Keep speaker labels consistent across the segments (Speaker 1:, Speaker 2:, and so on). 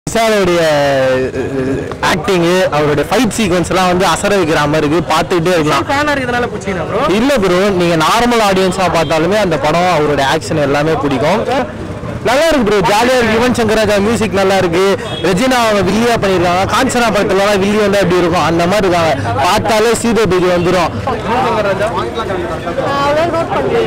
Speaker 1: விஷாலுடைய acting அவருடைய fight sequence எல்லாம் வந்து அசர வைக்கிற மாதிரி இருக்கு பார்த்துக்கிட்டே இருக்கலாம்
Speaker 2: ஃபேனா இருக்கிறதுனால பிடிச்சிங்களா ப்ரோ
Speaker 1: இல்ல ப்ரோ நீங்க நார்மல் ஆடியன்ஸா பார்த்தாலுமே அந்த படம் அவருடைய ஆக்ஷன் எல்லாமே பிடிக்கும் நல்லா இருக்கு ப்ரோ ஜாலியா இருக்கு யுவன் சங்கர் ராஜா மியூசிக் நல்லா இருக்கு ரெஜினா அவங்க வில்லியா பண்ணிருக்காங்க காஞ்சனா படத்துல வில்லி வந்து எப்படி இருக்கும் அந்த மாதிரி இருக்காங்க பார்த்தாலே சீதோ பேதி வந்துடும்
Speaker 3: அவ்வளோ நோட் பண்ணல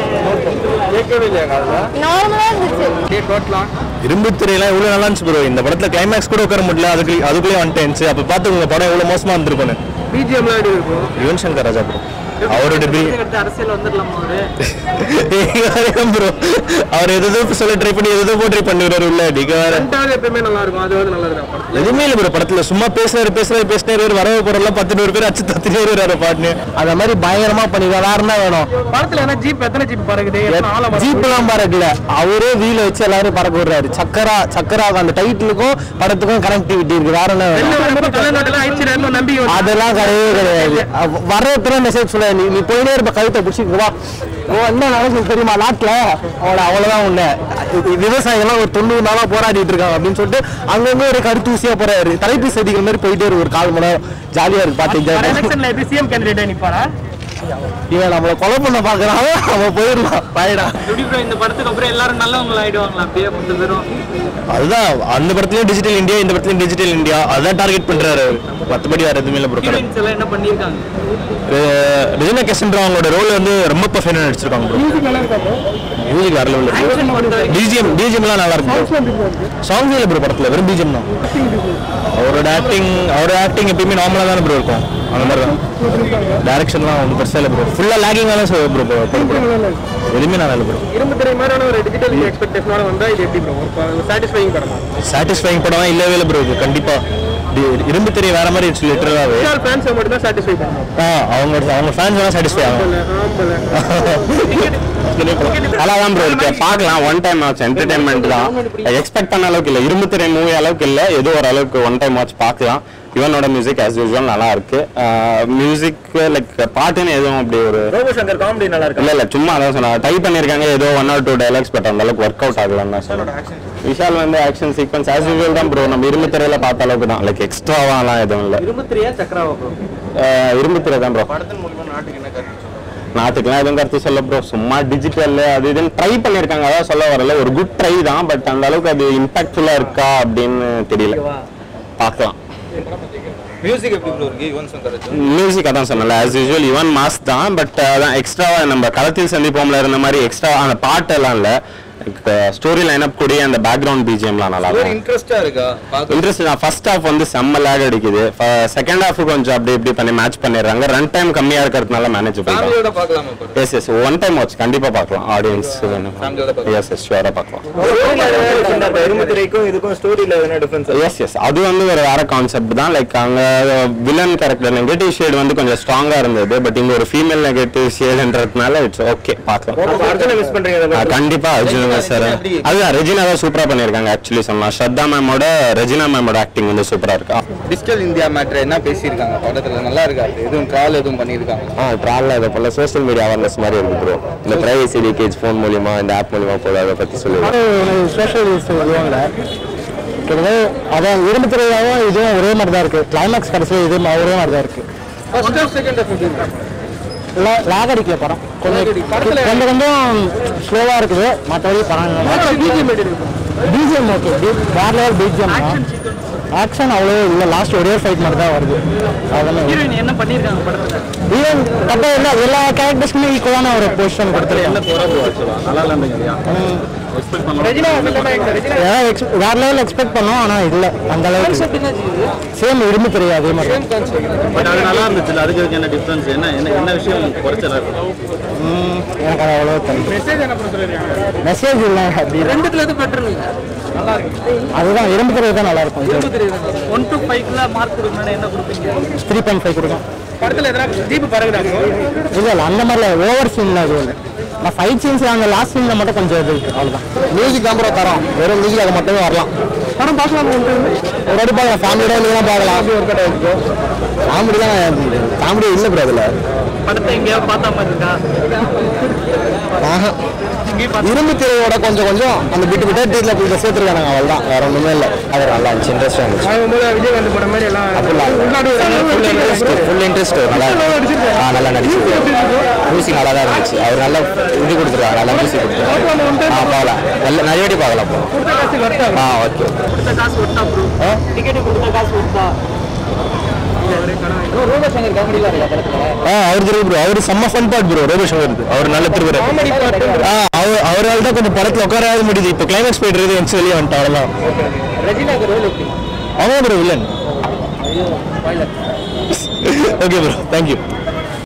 Speaker 3: நார்மலாக இருந்துச்சு
Speaker 1: இரும்பு திரையெல்லாம் எவ்வளவு நல்லா இருந்துச்சு ப்ரோ இந்த படத்துல கிளைமேக்ஸ் கூட உட்கார முடியல அதுக்கு அதுக்குள்ளே வந்துட்டு அப்ப பார்த்து உங்க படம் எவ்வளவு மோசமா இருந்திருக்கும்
Speaker 2: பிஜிஎம்லாம் எப்படி இருக்கும்
Speaker 1: யுவன் சங்கர் ராஜா ப்ரோ அவரோட பி
Speaker 2: அடுத்து அரசியல் வந்துடலாமா அவரு
Speaker 1: ப்ரோ அவர் எதோ சொல்ல ட்ரை பண்ணி எதோ போட்டு பண்ணிடுறாரு உள்ள நீங்க வேற
Speaker 2: ரெண்டாவது எப்பயுமே நல்லா இருக்கும் அது வந்து நல்லா இருக்கும் படத்துல
Speaker 1: எதுவுமே இல்லை ப்ரோ படத்துல சும்மா பேசுறாரு பேசுறாரு பேசினாரு வரவு போறலாம் பத்து நூறு பேர் அச்சு தத்தினே வருவாரு பாட்டுன்னு அந்த மாதிரி பயங்கரமா பண்ணிருக்காரு வேற என்ன வேணும்
Speaker 2: படத்துல என்ன ஜீப் எத்தனை ஜீப் பறக்குது எத்தனை ஆளை பறக்குது?
Speaker 1: ஜீப் எல்லாம் பறக்கல அவரே வீல வச்சு எல்லாரும் பறக்க விடுறாரு சக்கரா சக்கரா அந்த டைட்டிலுக்கும் படத்துக்கும் கனெக்டிவிட்டி இருக்கு வேற என்ன வேணும்
Speaker 2: வெளில வரும்போது கலைநாட்டுல ஆயிடுச்சு நம்பி வந்து
Speaker 1: அதெல்லாம் கிடையவே கிடையாது அவ- வர்றதுல மெசேஜ் சொல்ல நீ நீ போயினே இருப்ப கழுத்தை பிடிச்சிட்டு வா ஓ என்ன நடக்குது தெரியுமா நாட்டுல அவள அவ்வளவுதான் உன்ன விவசாயிகள்லாம் ஒரு தொண்ணூறு நாளா போராடிட்டு இருக்காங்க அப்படின்னு சொல்லிட்டு அங்கங்க ஒரு கருத்தூசியா போறாரு தலைப்பு செய்திகள் மாதிரி போயிட்டே இருக்கு ஒரு கால் மணி நேரம் ஜாலியா இருக்கு பாத்து enjoy பண்ணி.
Speaker 2: எலெக்ஷன்ல எப்படி சிஎம் கேண்டிடேட் நிப்பாரா
Speaker 1: இவன் நம்மள கொலை பண்ண பாக்குறான் அவன் போயிடலாம் பாயிடா
Speaker 2: எப்படி ப்ரோ இந்த படத்துக்கு அப்புறம் எல்லாரும் நல்லவங்க ஆயிடுவாங்களா அப்படியே மொத்த பேரும்
Speaker 1: அதுதான் அந்த படத்துலயும் டிஜிட்டல் இந்தியா இந்த படத்துலயும் டிஜிட்டல் இந்தியா அதான் டார்கெட் பண்றாரு மத்தபடி வேற எதுவுமே இல்ல ப்ரோ
Speaker 2: ஹீரோயின்ஸ் எல்லாம் என்ன பண்ணிருக்காங்க
Speaker 1: ரெஜினா கெசன்ட்ரா அவங்களோட ரோல் வந்து ரொம்ப பர்ஃபெக்டா நடிச்சிருக்காங்க ப்ரோ மியூசிக் வேற லெவல்ல
Speaker 2: ஆக்ஷன் பொறுத்த வரைக்கும்
Speaker 1: பிஜிஎம் பிஜிஎம்லாம் நல்லா இருக்கும் சாங்ஸ் இல்லை ப்ரோ படத்துல வெறும் பிஜிஎம் தான் அவரோட ஆக்டிங் அவரோட ஆக்டிங் எப்பயுமே நார்மலா தானே ப்ரோ இருக்கும் அந்த மாதிரி தான் டைரக்ஷன்லாம் ஒன்றும் பெருசா இல்லை ப்ரோ ஃபுல்லா லேகிங் வேலை ப்ரோ ப்ரோ எதுவுமே நல்லா இல்லை ப்ரோ
Speaker 2: இரும்பு திரை மாதிரியான ஒரு டிஜிட்டல் எக்ஸ்பெக்டேஷனோட வந்தா இது எப்படி ப்ரோ சாட்டிஸ்ஃபைங் படமா
Speaker 1: சாட்டிஸ்ஃபைங் படம் இல்லவே இல்லை ப்ரோ இது கண்டிப்பா டி- இரும்பு தெரிய வேற மாதிரி இருந்துச்சு லிட்டரலாவே
Speaker 2: விஷால் ஃபேன்ஸ் மட்டும் தான் சாட்டிஸ்ஃபை பண்ணுவோம்
Speaker 1: ஆ அவங்க அவங்க ஃபேன்ஸ் எல்லாம் சாட்டிஸ்ஃபை ஆகும்
Speaker 4: நல்லா தான் ப்ரோ இருக்கு பார்க்கலாம் ஒன் டைம் வாட்ச் என்டர்டைன்மெண்ட் தான் எக்ஸ்பெக்ட் பண்ண அளவுக்கு இல்லை இரும்பு திரை மூவி அளவுக்கு இல்லை ஏதோ ஒரு அளவுக்கு ஒன் டைம் வாட்ச் பார்க்கலாம் இவனோட மியூசிக் ஆஸ் யூஸ்வல் நல்லா இருக்கு மியூசிக் லைக் பாட்டுன்னு எதுவும் அப்படி ஒரு
Speaker 1: ரோபோ சங்கர் காமெடி நல்லா இருக்கு
Speaker 4: இல்ல இல்ல சும்மா அதான் சொன்னா டைப் பண்ணிருக்காங்க ஏதோ one or two dialogues but அந்த அளவுக்கு ஒர்க் அவுட் ஆகலன்னு தான் சொல்றேன் விஷால் வந்து ஆக்ஷன் சீக்வன்ஸ் ஆஸ் யூஸ்வல் தான் ப்ரோ நம்ம இரும்பு திரையில பார்த்த அளவுக்கு தான் லைக் எக்ஸ்ட்ராவாலாம் எதுவும் இல்லை
Speaker 2: இரும்பு திரையா சக்கராவா ப்ரோ
Speaker 4: இரும்பு திரை தான் ப்ரோ நாட்டுக்குலாம் எதுவும் கருத்து சொல்ல ப்ரோ சும்மா டிஜிட்டல் அது இதுன்னு ட்ரை பண்ணியிருக்காங்க அதான் சொல்ல வரல ஒரு குட் ட்ரை தான் பட் அந்த அளவுக்கு அது இம்பாக்ட்ஃபுல்லாக இருக்கா அப்படின்னு தெரியல பார்க்கலாம்
Speaker 5: மியூசிக் எப்படி ப்ரோ இருக்கு யுவன் சங்கர் ராஜா
Speaker 4: மியூசிக் அதான் சொன்னல ஆஸ் யூஸ்வல் யுவன் மாஸ் தான் பட் அதான் எக்ஸ்ட்ராவா நம்ம களத்தில் சந்திப்போம்ல இருந்த மாதிரி எக்ஸ்ட்ரா அந்த பாட்டெல்லாம் இல்லை ஸ்டோரி லைனப் கூடிய அந்த பேக்ரவுண்ட் பிஜிஎம்லாம் நல்லா
Speaker 5: ஒரு
Speaker 4: இருக்கும்
Speaker 5: இன்ட்ரெஸ்டா இருக்கா பார்க்க
Speaker 4: இன்ட்ரெஸ்ட் தான் ஃபர்ஸ்ட் ஹாஃப் வந்து செம்ம லேக் அடிக்குது செகண்ட் ஹாஃப் கொஞ்சம் அப்படி இப்படி பண்ணி மேட்ச் பண்ணிடுறாங்க ரன் டைம் கம்மியா இருக்கிறதுனால மேனேஜ் பண்ணிக்கலாம்
Speaker 5: ஃபேமிலியோட பார்க்கலாமா படம்
Speaker 4: yes yes one time watch கண்டிப்பா பார்க்கலாம் ஆடியன்ஸ் வேணும்
Speaker 5: Family யோட பார்க்கலாம்.
Speaker 4: எஸ் எஸ் ஷுவரா பார்க்கலாம்
Speaker 1: இரும்பு திரைக்கும் இதுக்கும் ஸ்டோரியில என்ன டிஃபரன்ஸ்
Speaker 4: எஸ் எஸ் அது வந்து ஒரு வேற கான்செப்ட் தான் லைக் அங்க வில்லன் கேரக்டர் நெகட்டிவ் ஷேட் வந்து கொஞ்சம் ஸ்ட்ராங்கா இருந்தது பட் இங்க ஒரு ஃபீமேல் நெகட்டிவ் ஷேட்ன்றதுனால இட்ஸ் ஓகே பார்க்கலாம்
Speaker 1: அர்ஜுனை மிஸ் பண்றீங்க
Speaker 4: ஆ, கண்டிப்பா அர்ஜுன் சார் அதுதான் ரெஜினா தான் சூப்பரா பண்ணிருக்காங்க ஆக்சுவலி சொல்லலாம் ஸ்ரத்தா மேமோட ரெஜினா மேமோட ஆக்டிங் வந்து சூப்பரா இருக்கு
Speaker 5: டிஜிட்டல் இந்தியா மேட்ரு என்ன பேசியிருக்காங்க படத்துல நல்லா இருக்கா எதுவும் ட்ரால் எதுவும் பண்ணியிருக்காங்க
Speaker 4: ஆ ட்ராவலில் இதை போல சோஷியல் மீடியா அவேர்னஸ் மாதிரி இருக்கு ப்ரோ இந்த பிரைவசி லீக்கேஜ் ஃபோன் மூலியமா இந்த ஆப் மூலியமா போது அதை பத்தி சொல்லுவாங்க
Speaker 1: ஸ்பெஷல் சொல்லுவாங்க கிட்டத்தட்ட அதான் இரும்பு திரையாவும் இதுவும் ஒரே மாதிரி தான் இருக்கு கிளைமேக்ஸ் கடைசியில் இது ஒரே மாதிரி தான் இருக்கு
Speaker 2: ஃபர்ஸ்ட் ஹாஃப் செகண்ட் ஹாஃப் எப்படி இருக்கு
Speaker 1: லாக் அடிக்கல படம் கொஞ்சம் கொஞ்சம் கொஞ்சம் ஸ்லோவாக இருக்குது மற்றபடி படம்
Speaker 2: பிஜிஎம் எப்படி இருக்கு
Speaker 1: பிஜிஎம் ஓகே வேற லெவல் பிஜிஎம் ஆக்ஷன் அவ்வளோ இல்லை லாஸ்ட் ஒரே ஃபைட் மாதிரி தான் வருது அதெல்லாம்
Speaker 2: ஹீரோயின் என்ன பண்ணிருக்காங்க படத்துல
Speaker 1: ஈவன் கரெக்டாக இல்லை எல்லா கேரக்டர்ஸ்க்குமே ஈக்குவலான ஒரு பொசிஷன் கொடுத்துருக்காங்க
Speaker 2: ரெஜினா வில்லனா எங்க ரெஜினா
Speaker 1: ஏதாவது ex- வேற லெவல் எக்ஸ்பெக்ட் பண்ணோம் ஆனால் இல்லை அந்த அளவுக்கு சேம் இரும்பு தெரியாது அதே மாதிரி
Speaker 6: பட் அது நல்லா இருந்துச்சு அதுக்கு இதுக்கு என்ன டிஃபரன்ஸ் என்ன என்ன என்ன விஷயம் குறைச்சலா இருக்கு
Speaker 1: ம், எனக்கு அது அவ்வளோ தெரியல
Speaker 2: மெசேஜ் என்ன பண்ண சொல்லிருக்காங்க
Speaker 1: மெசேஜ் இல்லை அப்படி
Speaker 2: ரெண்டுத்துல எது பெட்டர் நல்லா இருக்கு
Speaker 1: அதுதான் இரும்பு திரை தான் நல்லா இருக்கும்
Speaker 2: இரும்பு திரை ஒன் டு ஃபைவ்ல மார்க் கொடுக்கணும்னா என்ன கொடுப்பீங்க
Speaker 1: த்ரீ பாயிண்ட் ஃபைவ் கொடுக்கும்
Speaker 2: படத்துல எதனா ஜீப் பறகுறாங்க
Speaker 1: இல்லை இல்லை அந்த மாதிரில ஓவர் சீன்ல அது இல்லை நான் ஃபைட் சீன்ஸ் அந்த லாஸ்ட் சீனில் மட்டும் கொஞ்சம் இது இருக்கு அவ்வளோதான் மியூசிக் தான் தரோம் வெறும் மியூசிக் அது மட்டுமே வரலாம்
Speaker 2: படம் பார்க்கலாம்
Speaker 1: ஒரு வாட்டி பார்க்கலாம் ஃபேமிலியோட நீங்கள் பார்க்கலாம் காமெடி தான் காமெடி இல்லை ப்ரோ அதில்
Speaker 2: படத்தை எங்கேயாவது பார்த்தா மாதிரி இருக்கா
Speaker 1: ஆஹா இரும்பு திரையோட கொஞ்சம் கொஞ்சம் அந்த பிட்டு பிட்டா டீல கொஞ்சம் சேர்த்துருக்காங்க அவ்வளவுதான் வேற ஒண்ணுமே இல்லை அது நல்லா இருந்துச்சு இன்ட்ரெஸ்டா இருந்துச்சு
Speaker 2: ஆகும்போது விஜயகாந்த் படம் மாதிரி எல்லாம் உள்நாடு
Speaker 1: ஃபுல் இன்ட்ரெஸ்ட் ஃபுல் இன்ட்ரெஸ்ட் நல்லா ஆ நல்லா நடிச்சு மியூசிக் நல்லா தான் இருந்துச்சு அவர் நல்ல இது கொடுத்துருக்காங்க நல்லா மியூசிக் கொடுத்துருக்காங்க ஆ பார்க்கலாம் நல்ல நிறைய வாட்டி பார்க்கலாம் அப்போ
Speaker 2: கொடுத்த காசு வர்த்தா
Speaker 1: ஆ ஓகே
Speaker 2: கொடுத்த காசு ஒட்டா ப்ரோ டிக்கெட் கொடுத்த காசு ஒட்டா
Speaker 1: ஆ அவர் திரு ப்ரோ அவர் செம்ம ஃபன் பார்ட் ப்ரோ ரோபோசங்கர் அவர் நல்ல திருவுரு
Speaker 2: காமெடி பாட்டு
Speaker 1: ஆ அவர் அவரால் தான் கொஞ்சம் படத்தில் உட்காராத முடியுது இப்போ கிளைமேக்ஸ் போயிட்டு இருக்கு வந்து வெளியே வந்துட்டோம் அவ்வளோதான்
Speaker 2: ரஜினாக்கு ரோல் எப்படி
Speaker 1: அவன் bro villain okay bro thank you